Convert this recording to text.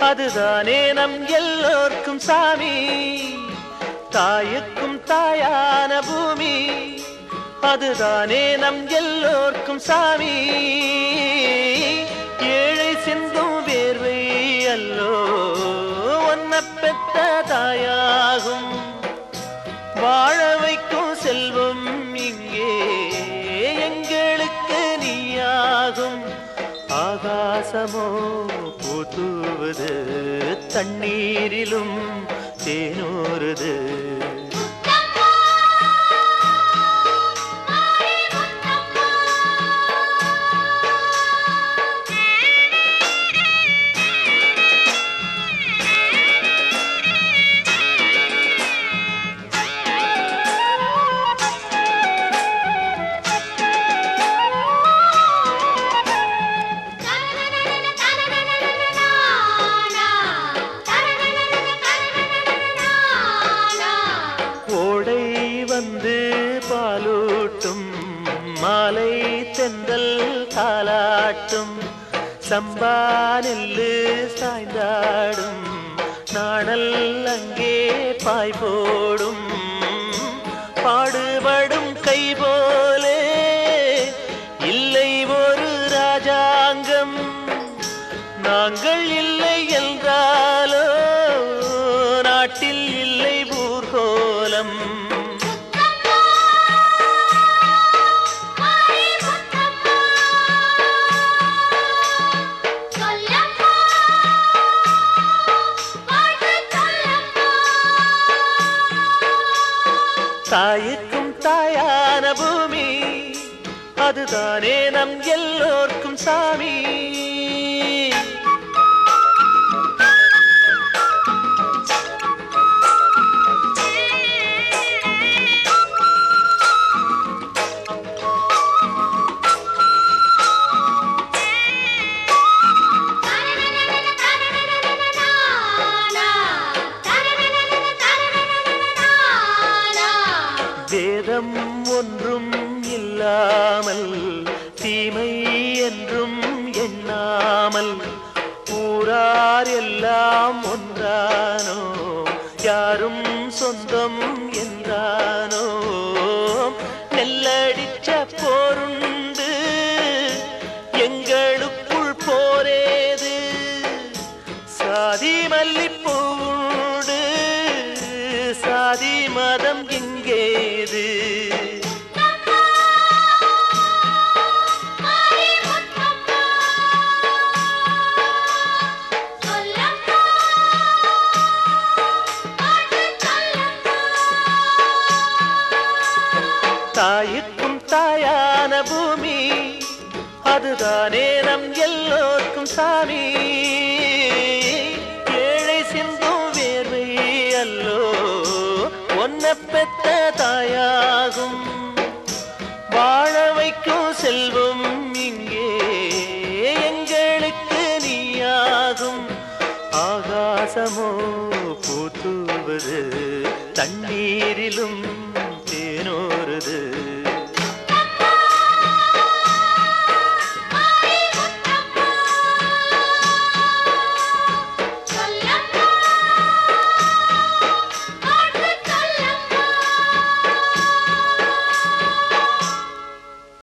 அதுதானே நம் எல்லோர்க்கும் சாமி தாயுக்கும் தாயான பூமி அதுதானே நம் எல்லோர்க்கும் சாமி ஏழை சிந்தும் வேர்வை அல்லோ ஒன்ன பெத்த தாயாகும் வாழ வைக்கும் செல்வம் இங்கே எங்களுக்கு நீயாகும் ஆகாசமோ பூத்துவது தண்ணீரிலும் தேனூறுது ஓடை வந்து பாலூட்டும் மாலை தெந்தல் காலாட்டும் சம்பா நெல்லு சாய்ந்தாடும் நாணல் அங்கே பாய் போடும் பாடுபடும் கை போலே இல்லை ஒரு ராஜாங்கம் நாங்கள் இல்லை என்றாலோ நாட்டில் இல்லை ஊர்கோலம் தாய்க்கும் தாயான பூமி அதுதானே நம் எல்லோர்க்கும் சாமி வேதம் ஒன்றும் இல்லாமல் தீமை என்றும் எண்ணாமல் ஊரார் எல்லாம் ஒன்றானோ யாரும் சொந்தம் என்றானோ நெல்லடிச்ச போருண்டு எங்களுக்குள் போரேது சாதி மல்லிப்பூண்டு சாதி மதம் எங்கேது தாயுக்கும் தாயான பூமி அதுதானே நம் எல்லோர்க்கும் சாமி ஏழை சிந்தும் வேர்வை அல்லோ ஒன்ன பெத்த தாயாகும் வாழ வைக்கும் செல்வம் இங்கே எங்களுக்கு நீயாகும் ஆகாசமோ பூத்துவது தண்ணீரிலும்